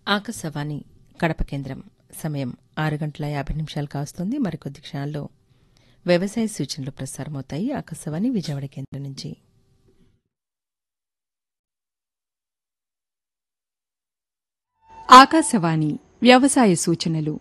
ఆకాశవాణి కడప కేంద్రం సమయం ఆరు గంటల యాభై నిమిషాలు కావస్తోంది మరికొద్ది క్షణాల్లో వ్యవసాయ సూచనలు ప్రసారమవుతాయి ఆకాశవాణి విజయవాడ కేంద్రం నుంచి ఆకాశవాణి వ్యవసాయ సూచనలు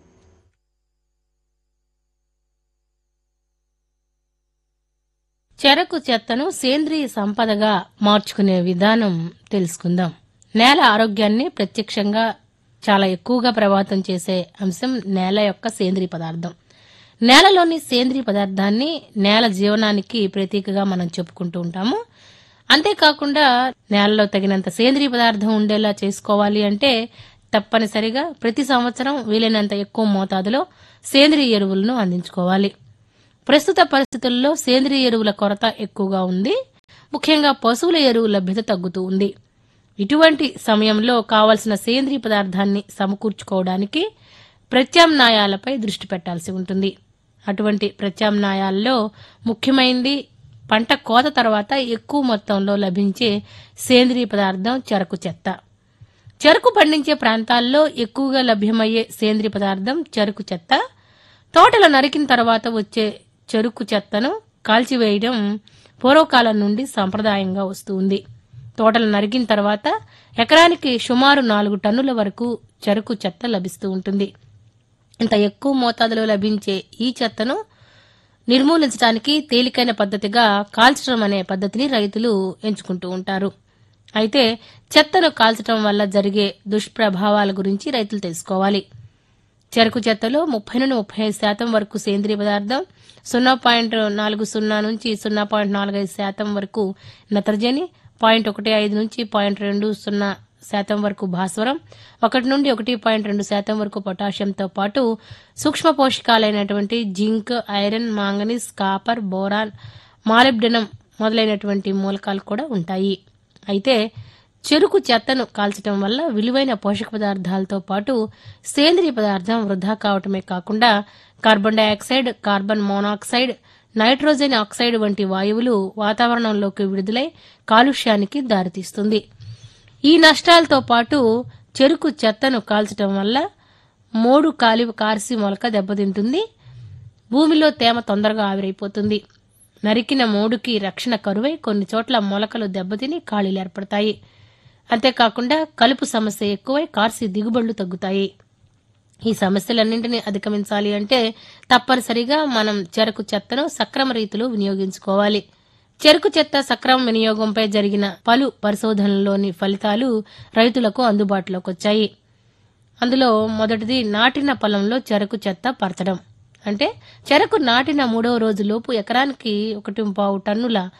చెరకు చెత్తను సేంద్రియ సంపదగా మార్చుకునే విధానం తెలుసుకుందాం నేల ఆరోగ్యాన్ని ప్రత్యక్షంగా చాలా ఎక్కువగా ప్రభావితం చేసే అంశం నేల యొక్క సేంద్రియ పదార్థం నేలలోని సేంద్రియ పదార్థాన్ని నేల జీవనానికి ప్రతీకగా మనం చెప్పుకుంటూ ఉంటాము అంతేకాకుండా నేలలో తగినంత సేంద్రియ పదార్థం ఉండేలా చేసుకోవాలి అంటే తప్పనిసరిగా ప్రతి సంవత్సరం వీలైనంత ఎక్కువ మోతాదులో సేంద్రియ ఎరువులను అందించుకోవాలి ప్రస్తుత పరిస్థితుల్లో సేంద్రియ ఎరువుల కొరత ఎక్కువగా ఉంది ముఖ్యంగా పశువుల ఎరువు లభ్యత తగ్గుతూ ఉంది ఇటువంటి సమయంలో కావలసిన సేంద్రియ పదార్థాన్ని సమకూర్చుకోవడానికి ప్రత్యామ్నాయాలపై దృష్టి పెట్టాల్సి ఉంటుంది అటువంటి ప్రత్యామ్నాయాల్లో ముఖ్యమైనది పంట కోత తర్వాత ఎక్కువ మొత్తంలో లభించే సేంద్రియ పదార్థం చెరకు చెత్త చెరకు పండించే ప్రాంతాల్లో ఎక్కువగా లభ్యమయ్యే సేంద్రియ పదార్థం చెరకు చెత్త తోటలు నరికిన తర్వాత వచ్చే చెరుకు చెత్తను కాల్చివేయడం పూర్వకాలం నుండి సంప్రదాయంగా వస్తుంది తోటలు నరికిన తర్వాత ఎకరానికి సుమారు నాలుగు టన్నుల వరకు చెరుకు చెత్త లభిస్తూ ఉంటుంది ఇంత ఎక్కువ మోతాదులో లభించే ఈ చెత్తను నిర్మూలించడానికి తేలికైన పద్ధతిగా కాల్చడం అనే పద్ధతిని రైతులు ఎంచుకుంటూ ఉంటారు అయితే చెత్తను కాల్చడం వల్ల జరిగే దుష్ప్రభావాల గురించి రైతులు తెలుసుకోవాలి చెరకు చెత్తలో ముప్పై నుండి ముప్పై ఐదు శాతం వరకు సేంద్రియ పదార్థం సున్నా పాయింట్ నాలుగు సున్నా నుంచి సున్నా పాయింట్ నాలుగు ఐదు శాతం వరకు నత్రజని పాయింట్ ఒకటి ఐదు నుంచి పాయింట్ రెండు సున్నా శాతం వరకు భాస్వరం ఒకటి నుండి ఒకటి పాయింట్ రెండు శాతం వరకు పొటాషియంతో పాటు సూక్ష్మ పోషకాలైనటువంటి zinc iron manganese copper boron molybdenum మొదలైనటువంటి మూలకాలు కూడా ఉంటాయి అయితే చెరుకు చెత్తను కాల్చడం వల్ల విలువైన పోషక పదార్థాలతో పాటు సేంద్రియ పదార్థం వృధా కావటమే కాకుండా carbon dioxide carbon monoxide nitrogen oxide వంటి వాయువులు వాతావరణంలోకి విడుదలై కాలుష్యానికి దారితీస్తుంది ఈ నష్టాలతో పాటు చెరుకు చెత్తను కాల్చడం వల్ల మోడు కాలి కార్సి మొలక దెబ్బతింటుంది భూమిలో తేమ తొందరగా ఆవిరైపోతుంది నరికిన మోడుకి రక్షణ కరువై కొన్ని చోట్ల మొలకలు దెబ్బతిని ఖాళీలు ఏర్పడతాయి అంతేకాకుండా కలుపు సమస్య ఎక్కువై కార్సి దిగుబడులు తగ్గుతాయి ఈ సమస్యలన్నింటినీ అధిగమించాలి అంటే తప్పనిసరిగా మనం చెరకు చెత్తను సక్రమ రీతిలో వినియోగించుకోవాలి చెరకు చెత్త సక్రమ వినియోగంపై జరిగిన పలు పరిశోధనల్లోని ఫలితాలు రైతులకు అందుబాటులోకి వచ్చాయి అందులో మొదటిది నాటిన పొలంలో చెరకు చెత్త పరచడం అంటే చెరకు నాటిన మూడవ రోజులోపు ఎకరానికి ఒకటి పావు టన్నుల